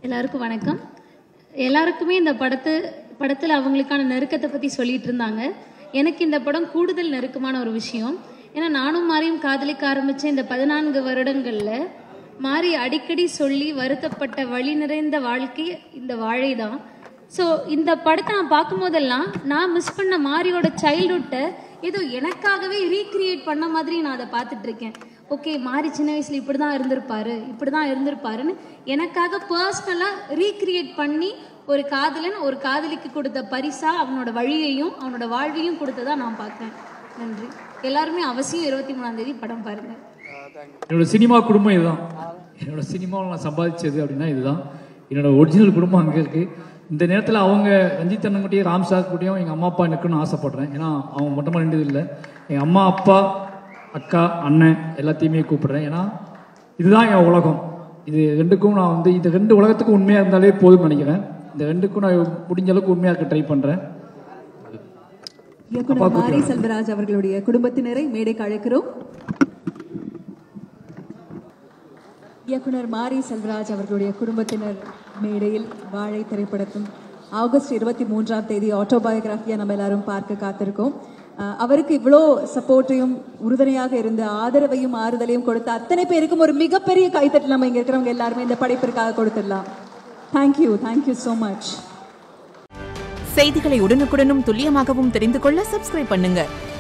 எல்லாருக்கும் வணக்கம் எல்லாருக்குமே இந்த படத்து படத்தில் அவங்களுக்கான நெருக்கத்தை பற்றி சொல்லிட்டு இருந்தாங்க எனக்கு இந்த படம் கூடுதல் நெருக்கமான ஒரு விஷயம் ஏன்னா நானும் மாறியும் காதலிக்க ஆரம்பித்த இந்த பதினான்கு வருடங்களில் மாறி அடிக்கடி சொல்லி வருத்தப்பட்ட வழி நிறைந்த வாழ்க்கை இந்த வாழை தான் ஸோ இந்த படத்தை நான் பார்க்கும்போதெல்லாம் நான் மிஸ் பண்ண மாரியோட சைல்ட்ஹுட்டை ஏதோ எனக்காகவே ரீக்ரியேட் பண்ண மாதிரி நான் அதை பார்த்துட்டு இருக்கேன் ஓகே மாறி சின்ன வயசுல இப்படி தான் இருந்திருப்பாரு இப்படி தான் இருந்திருப்பாருன்னு எனக்காக பர்சனலாக ரீக்ரியேட் பண்ணி ஒரு காதலன் ஒரு காதலிக்கு கொடுத்த பரிசா அவனோட வழியையும் அவனோட வாழ்வையும் கொடுத்ததா நான் பார்க்குறேன் நன்றி எல்லாருமே அவசியம் இருபத்தி மூணாம் தேதி படம் பாருங்க என்னோட சினிமா குடும்பம் இதுதான் என்னோட சினிமாவில் நான் சம்பாதிச்சது அப்படின்னா இதுதான் என்னோட ஒரிஜினல் குடும்பம் அங்கே இருக்கு இந்த நேரத்தில் அவங்க ரஞ்சித் அண்ணன்கிட்டயும் ராம் சார் கூடயும் எங்கள் அம்மா அப்பா இருக்கணும்னு ஆசைப்படுறேன் ஏன்னா அவங்க மட்டுமா ரெண்டு இல்லை எங்கள் அம்மா அப்பா அக்கா அண்ணன் எல்லாத்தையுமே கூப்பிடுறேன் ஏன்னா இதுதான் என் உலகம் இது ரெண்டுக்கும் நான் வந்து இந்த ரெண்டு உலகத்துக்கும் உண்மையாக இருந்தாலே போதும்னு நினைக்கிறேன் இந்த ரெண்டுக்கும் நான் முடிஞ்ச அளவுக்கு உண்மையாக இருக்க ட்ரை பண்ணுறேன் இயக்குனர் மாரி செல்வராஜ் அவர்களுடைய குடும்பத்தினரை மேடைக்கு அழைக்கிறோம் இயக்குனர் மாரி செல்வராஜ் அவர்களுடைய குடும்பத்தினர் மேடையில் வாழை திரைப்படத்தின் ஆகஸ்ட் இருபத்தி மூன்றாம் தேதி ஆட்டோபயோகிராஃபியா நம்ம எல்லாரும் பார்க்க காத்திருக்கோம் அஹ் அவருக்கு இவ்வளோ சப்போர்ட்டையும் உறுதுணையாக இருந்த ஆதரவையும் ஆறுதலையும் கொடுத்த அத்தனை பேருக்கும் ஒரு மிகப்பெரிய கைத்தட்டல் நம்ம இங்க இருக்கிறவங்க எல்லாருமே இந்த படைப்பிற்காக கொடுத்துடலாம் தேங்க்யூ தேங்க்யூ ஸோ மச் செய்திகளை உடனுக்குடனும் துல்லியமாகவும் தெரிந்து கொள்ள சப்ஸ்கிரைப் பண்ணுங்க